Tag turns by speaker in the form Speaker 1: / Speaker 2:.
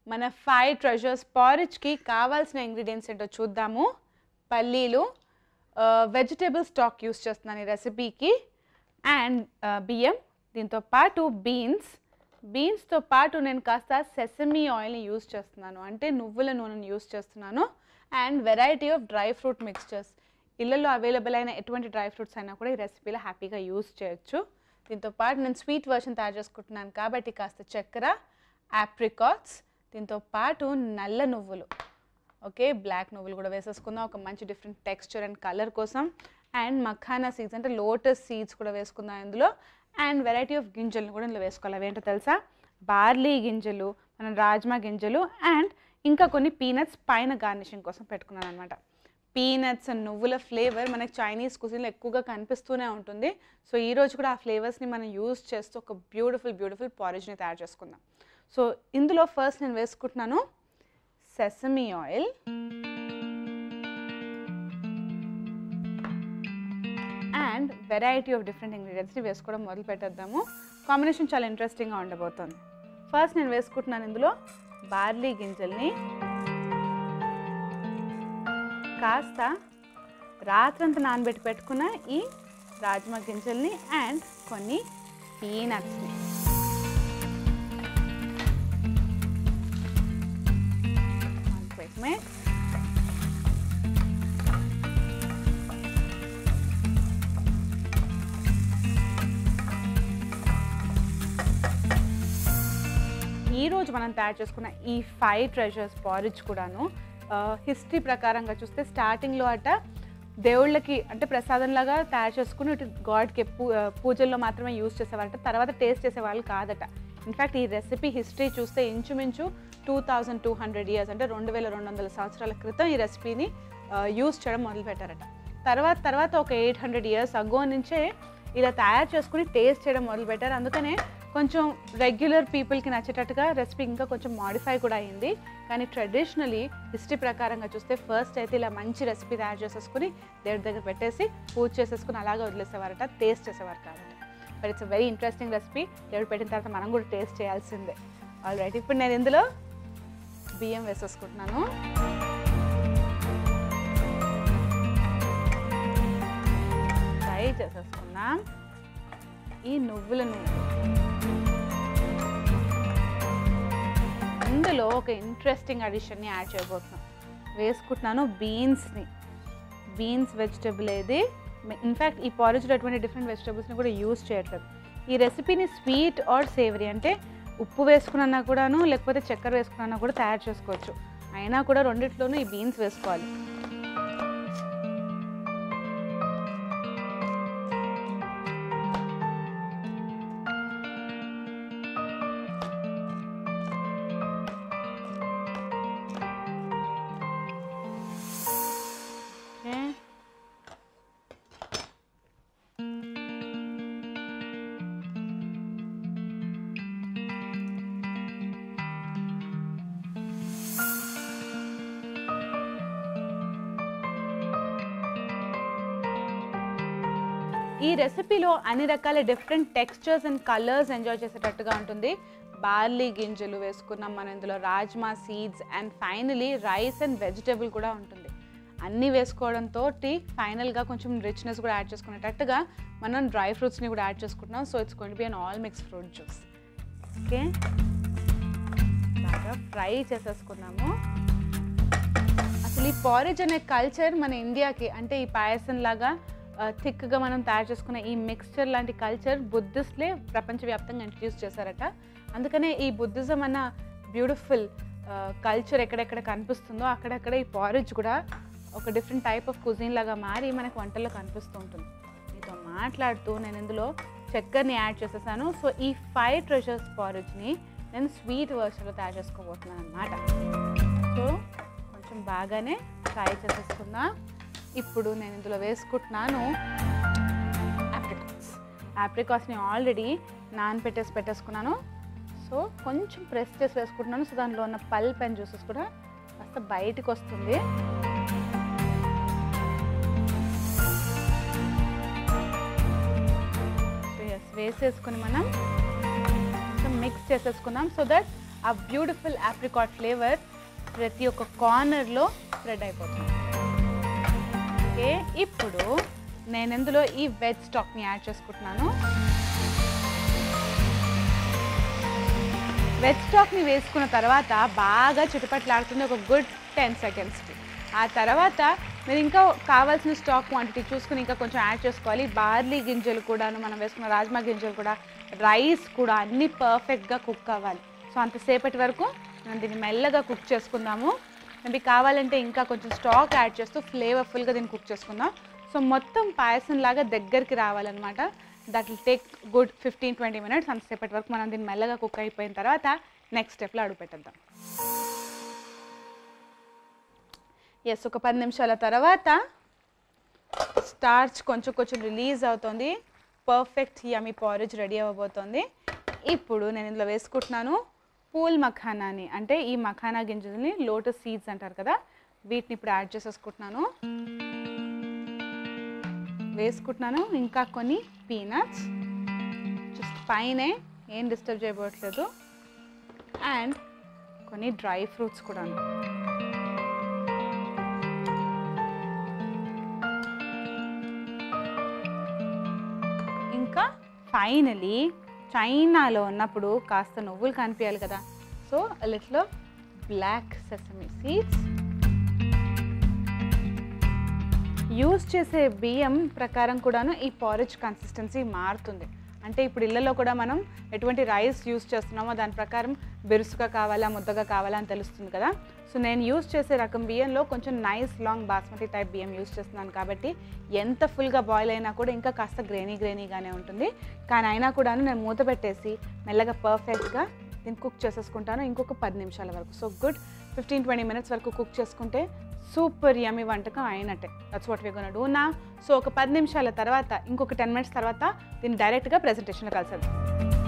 Speaker 1: మన five treasures పారిజ్కి కావాల్సిన ingredients ఏంటో చూద్దాము పల్లీలు వెజిటేబుల్ స్టాక్ యూస్ చేస్తున్నాను ఈ రెసిపీకి అండ్ బియ్యం దీంతో పాటు బీన్స్ బీన్స్తో పాటు నేను కాస్త సెసమీ ఆయిల్ని యూస్ చేస్తున్నాను అంటే నువ్వుల నూనెని యూస్ చేస్తున్నాను and variety of dry fruit mixtures ఇళ్ళల్లో అవైలబుల్ అయిన ఎటువంటి డ్రై ఫ్రూట్స్ అయినా కూడా ఈ రెసిపీలో హ్యాపీగా యూస్ చేయొచ్చు దీంతో పాటు నేను స్వీట్ వర్షన్ తయారు చేసుకుంటున్నాను కాబట్టి కాస్త చక్కెర ఆప్రికాట్స్ దీంతో పాటు నల్ల నువ్వులు ఓకే బ్లాక్ నువ్వులు కూడా వేసేసుకుందాం ఒక మంచి డిఫరెంట్ టెక్స్చర్ అండ్ కలర్ కోసం అండ్ మఖానా సీడ్స్ అంటే లోటస్ సీడ్స్ కూడా వేసుకుందాం ఇందులో అండ్ వెరైటీ ఆఫ్ గింజలను కూడా ఇందులో వేసుకోవాలి అవేంటో తెలుసా బార్లీ గింజలు మన రాజ్మా గింజలు అండ్ ఇంకా కొన్ని పీనట్స్ పైన గార్నిషింగ్ కోసం పెట్టుకున్నాను అనమాట పీనట్స్ అండ్ నువ్వుల ఫ్లేవర్ మనకి చైనీస్ కుజిన్లో ఎక్కువగా కనిపిస్తూనే ఉంటుంది సో ఈ రోజు కూడా ఆ ఫ్లేవర్స్ని మనం యూస్ చేస్తూ ఒక బ్యూటిఫుల్ బ్యూటిఫుల్ పారిజ్ని తయారు చేసుకుందాం సో ఇందులో ఫస్ట్ నేను వేసుకుంటున్నాను sesame oil and variety of different ఇంగ్రీడియంట్స్ని వేసుకోవడం మొదలు పెట్టేద్దాము కాంబినేషన్ చాలా ఇంట్రెస్టింగ్గా ఉండబోతుంది ఫస్ట్ నేను వేసుకుంటున్నాను ఇందులో బార్లీ గింజల్ని కాస్త రాత్రంతా నానబెట్టి పెట్టుకున్న ఈ రాజ్మా గింజల్ని అండ్ కొన్ని పీనట్స్ని quick mix. ఈ రోజు మనం తయారు చేసుకున్న ఈ ఫైవ్ ట్రెజర్స్ పారిజ్ కూడాను హిస్టరీ ప్రకారంగా చూస్తే స్టార్టింగ్లో అట దేవుళ్ళకి అంటే ప్రసాదంలాగా తయారు చేసుకుని ఇటు గాడ్కి పూ పూజల్లో మాత్రమే యూజ్ చేసేవారట తర్వాత టేస్ట్ చేసేవాళ్ళు కాదట ఇన్ఫ్యాక్ట్ ఈ రెసిపీ హిస్టరీ చూస్తే ఇంచుమించు two thousand two hundred years అంటే రెండు వేల రెండు వందల సంవత్సరాల క్రితం ఈ రెసిపీని యూజ్ చేయడం మొదలుపెట్టారట తర్వాత తర్వాత ఒక ఎయిట్ హండ్రెడ్ ఇయర్స్ అగో నుంచే ఇలా తయారు చేసుకుని టేస్ట్ చేయడం మొదలుపెట్టారు అందుకనే కొంచెం రెగ్యులర్ పీపుల్కి నచ్చేటట్టుగా రెసిపీ ఇంకా కొంచెం మాడిఫై కూడా అయింది కానీ ట్రెడిషనలీ హిస్టరీ ప్రకారంగా చూస్తే ఫస్ట్ అయితే ఇలా మంచి రెసిపీ తయారు చేసేసుకుని దేవుడి దగ్గర పెట్టేసి పూజ చేసేసుకుని అలాగే వదిలేసేవారట టేస్ట్ చేసేవారు కాదట but it's very interesting recipe దేవుడు పెట్టిన తర్వాత మనం కూడా టేస్ట్ చేయాల్సిందే ఆల్ రైట్ ఇప్పుడు నేను ఇందులో బియ్యం వేసేసుకుంటున్నాను ఫ్రై చేసేసుకుందాం ఈ నువ్వుల నూనె ఇందులో ఒక ఇంట్రెస్టింగ్ అడిషన్ని యాడ్ చేయబోతున్నాం వేసుకుంటున్నాను బీన్స్ని బీన్స్ వెజిటబుల్ ఏది ఇన్ఫ్యాక్ట్ ఈ పారిజ్లో అటువంటి డిఫరెంట్ వెజిటబుల్స్ని కూడా యూజ్ చేయట్లేదు ఈ రెసిపీని స్వీట్ ఆర్ సేవరీ అంటే ఉప్పు వేసుకున్నా కూడాను లేకపోతే చక్కెర వేసుకున్నా కూడా తయారు చేసుకోవచ్చు అయినా కూడా రెండిట్లోనూ ఈ బీన్స్ వేసుకోవాలి ఓకే ఈ రెసిపీలో అన్ని రకాల different textures and colours enjoy చేసేటట్టుగా ఉంటుంది బార్లీ గింజలు వేసుకున్నాం మనం ఇందులో rajma seeds and finally rice and vegetable కూడా ఉంటుంది అన్నీ వేసుకోవడంతో ఫైనల్గా కొంచెం రిచ్నెస్ కూడా యాడ్ చేసుకునేటట్టుగా మనం డ్రై ఫ్రూట్స్ని కూడా యాడ్ చేసుకుంటున్నాం so it's going to be an all mix fruit juice okay బాగా ఫ్రై చేసేసుకున్నాము అసలు ఈ పారేజ్ అనే కల్చర్ మన ఇండియాకి అంటే ఈ పాయసం లాగా థిక్గా మనం తయారు చేసుకున్న ఈ మిక్స్చర్ లాంటి కల్చర్ బుద్ధిస్ట్లే ప్రపంచవ్యాప్తంగా ఇంట్రడ్యూస్ చేశారట అందుకనే ఈ బుద్ధిజం అన్న బ్యూటిఫుల్ కల్చర్ ఎక్కడెక్కడ కనిపిస్తుందో అక్కడక్కడ ఈ పారేజ్ కూడా ఒక డిఫరెంట్ టైప్ ఆఫ్ కుజిన్ లాగా మారి మనకు వంటల్లో కనిపిస్తూ ఉంటుంది మీతో మాట్లాడుతూ నేను ఇందులో చక్కెరని యాడ్ చేసేసాను సో ఈ ఫైవ్ ట్రెషర్స్ పారేజ్ని నేను స్వీట్ వర్షన్లో తయారు చేసుకోబోతున్నాను అనమాట సో కొంచెం బాగానే ఫ్రై చేసేసుకుందాం ఇప్పుడు నేను ఇందులో వేసుకుంటున్నాను ఆప్రికాట్స్ ఆప్రికాట్స్ని ఆల్రెడీ నానపెట్టేసి పెట్టేసుకున్నాను సో కొంచెం ప్రెస్ చేసి వేసుకుంటున్నాను సో దానిలో ఉన్న పల్ప్ అండ్ జ్యూసెస్ కూడా కాస్త బయటకు వస్తుంది సో ఎస్ వేసేసుకుని మనం కొంచెం మిక్స్ చేసేసుకుందాం so that uh beautiful apricot flavour ప్రతి ఒక్క కార్నర్లో స్ప్రెడ్ అయిపోతుంది ఓకే ఇప్పుడు నేను ఇందులో ఈ వెజ్ స్టాక్ని యాడ్ చేసుకుంటున్నాను వెజ్ స్టాక్ని వేసుకున్న తర్వాత బాగా చిటపట్లాడుతుంది ఒక గుడ్ టెన్ సెకండ్స్కి ఆ తర్వాత మీరు ఇంకా కావాల్సిన స్టాక్ క్వాంటిటీ చూసుకుని ఇంకా కొంచెం యాడ్ చేసుకోవాలి బార్లీ గింజలు కూడాను మనం వేసుకున్న రాజ్మా గింజలు కూడా రైస్ కూడా అన్నీ పర్ఫెక్ట్గా కుక్ అవ్వాలి సో అంతసేపటి వరకు మనం దీన్ని మెల్లగా కుక్ చేసుకుందాము మేబీ కావాలంటే ఇంకా కొంచెం స్టాక్ యాడ్ చేస్తూ ఫ్లేవర్ఫుల్గా దీన్ని కుక్ చేసుకుందాం సో మొత్తం పాయసం లాగా దగ్గరికి రావాలన్నమాట that will take good fifteen twenty minutes అంతసేపటి వరకు మనం దీన్ని మెల్లగా కుక్ అయిపోయిన తర్వాత నెక్స్ట్ స్టెప్లో అడుగు పెట్టేద్దాం ఎస్ ఒక పది నిమిషాల తర్వాత స్టార్చ్ కొంచెం కొంచెం రిలీజ్ అవుతుంది పర్ఫెక్ట్ యమీ పారేజ్ రెడీ అవ్వబోతోంది ఇప్పుడు నేను ఇందులో వేసుకుంటున్నాను పూల్ మఖానాని అంటే ఈ మఖానా గింజల్ని లోటస్ సీడ్స్ అంటారు కదా వీటిని ఇప్పుడు యాడ్ చేసేసుకుంటున్నాను వేసుకుంటున్నాను ఇంకా కొన్ని పీనట్స్ జస్ట్ పైనే ఏం డిస్టర్బ్ చేయబోట్లేదు అండ్ కొన్ని డ్రై ఫ్రూట్స్ కూడా ఇంకా ఫైనలీ చైనాలో ఉన్నప్పుడు కాస్త నువ్వులు కనిపించాలి కదా so little black sesame seeds use చేసే బియ్యం ప్రకారం కూడాను ఈ పారేజ్ కన్సిస్టెన్సీ మారుతుంది అంటే ఇప్పుడు ఇళ్ళలో కూడా మనం ఎటువంటి రైస్ యూజ్ చేస్తున్నామో దాని ప్రకారం బెరుసుగా కావాలా ముద్దగా కావాలా అని తెలుస్తుంది కదా సో నేను యూజ్ చేసే రకం బియ్యంలో కొంచెం నైస్ లాంగ్ బాస్మతి టైప్ బియ్యం యూజ్ చేస్తున్నాను కాబట్టి ఎంత ఫుల్గా బాయిల్ అయినా కూడా ఇంకా కాస్త గ్రేనీ గ్రేనీగానే ఉంటుంది కానీ అయినా కూడాను నేను మూత పెట్టేసి మెల్లగా పర్ఫెక్ట్గా దీన్ని కుక్ చేసేసుకుంటాను ఇంకొక పది నిమిషాల వరకు so good fifteen twenty minutes వరకు కుక్ చేసుకుంటే సూపర్ యమీ వంటకం అయినట్టే that's what we gonna do నా సో ఒక పది నిమిషాల తర్వాత ఇంకొక టెన్ మినిట్స్ తర్వాత దీన్ని డైరెక్ట్గా ప్రెజెంటేషన్లో కలిసేద్దాం